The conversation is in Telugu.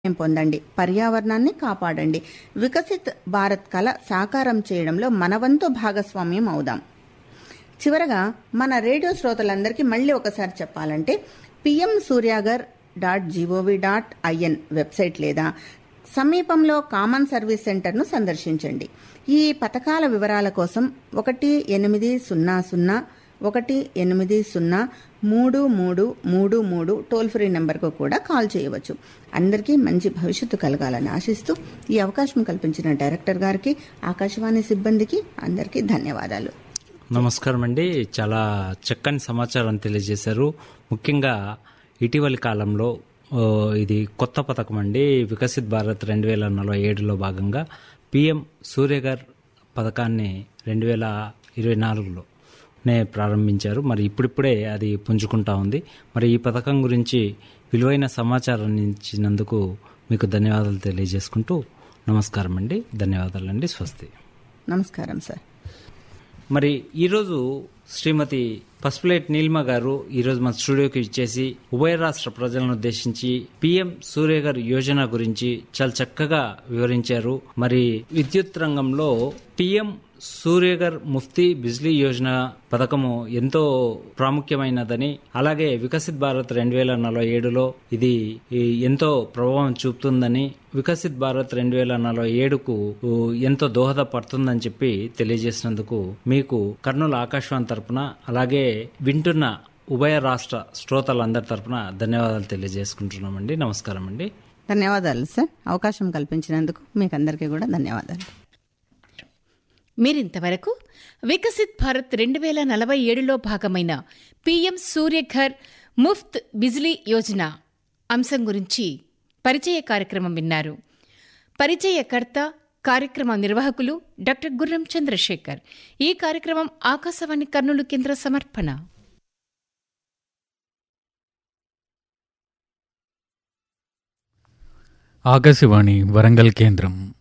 సహాయం పొందండి పర్యావరణాన్ని కాపాడండి వికసిత్ భారత్ కల సాకారం చేయడంలో మనవంతు భాగస్వామ్యం అవుదాం చివరగా మన రేడియో శ్రోతలందరికీ మళ్ళీ ఒకసారి చెప్పాలంటే PM Suryaghar dot gov dot in website లేదా సమీపంలో కామన్ సర్వీస్ సెంటర్ను సందర్శించండి ఈ పథకాల వివరాల కోసం ఒకటి ఎనిమిది సున్నా సున్నా ఒకటి ఎనిమిది సున్నా మూడు మూడు మూడు మూడు టోల్ ఫ్రీ నెంబర్కు కూడా కాల్ చేయవచ్చు అందరికీ మంచి భవిష్యత్తు కలగాలని ఆశిస్తూ ఈ అవకాశం కల్పించిన డైరెక్టర్ గారికి ఆకాశవాణి సిబ్బందికి అందరికీ ధన్యవాదాలు నమస్కారం అండి చాలా చక్కని సమాచారం తెలియజేశారు ముఖ్యంగా ఇటీవలి కాలంలో ఓ, ఇది కొత్త పథకం అండి వికసిత్ భారత్ రెండు వేల నలభై ఏడులో భాగంగా పిఎం సూర్యగర్ పథకాన్ని రెండు వేల ఇరవై నాలుగులోనే ప్రారంభించారు మరి ఇప్పుడిప్పుడే అది పుంజుకుంటా ఉంది మరి ఈ పథకం గురించి విలువైన సమాచారం ఇచ్చినందుకు మీకు ధన్యవాదాలు తెలియజేసుకుంటూ నమస్కారం అండి ధన్యవాదాలండి స్వస్తి నమస్కారం సార్ మరి ఈరోజు శ్రీమతి పసుపులేట్ నీలిమ గారు ఈరోజు మన స్టూడియోకి ఇచ్చేసి ఉభయ రాష్ట్ర ప్రజలను ఉద్దేశించి పిఎం సూర్యగర్ యోజన గురించి చాలా చక్కగా వివరించారు మరి విద్యుత్ రంగంలో పిఎం సూర్యగర్ ముఫ్తీ బిజ్లీ యోజన పథకము ఎంతో ప్రాముఖ్యమైనదని అలాగే వికసిత్ భారత్ రెండు వేల నలభై ఏడులో ఇది ఈ ఎంతో ప్రభావం చూపుతుందని వికసిత్ భారత్ రెండు వేల నలభై ఏడుకు ఎంతో దోహదపడుతుందని చెప్పి తెలియజేసినందుకు మీకు కర్నూలు ఆకాశవాణి తరపున అలాగే వింటున్న ఉభయ రాష్ట్ర శ్రోతలందరి తరపున ధన్యవాదాలు తెలియజేసుకుంటున్నామండి నమస్కారం అండి ధన్యవాదాలు సార్ అవకాశం కల్పించినందుకు మీకు అందరికీ కూడా ధన్యవాదాలు మీరింతవరకు వికసిత్ భారత్ రెండు వేల నలభై ఏడులో భాగమైన పీఎం సూర్యఘర్ ముఫ్త్ బిజ్లీ యోజన అంశం గురించి పరిచయ కార్యక్రమం విన్నారు పరిచయకర్త కార్యక్రమ నిర్వాహకులు డాక్టర్ గుర్రం చంద్రశేఖర్ ఈ కార్యక్రమం ఆకాశవాణి కర్నూలు కేంద్ర సమర్పణ ఆకాశవాణి వరంగల్ కేంద్రం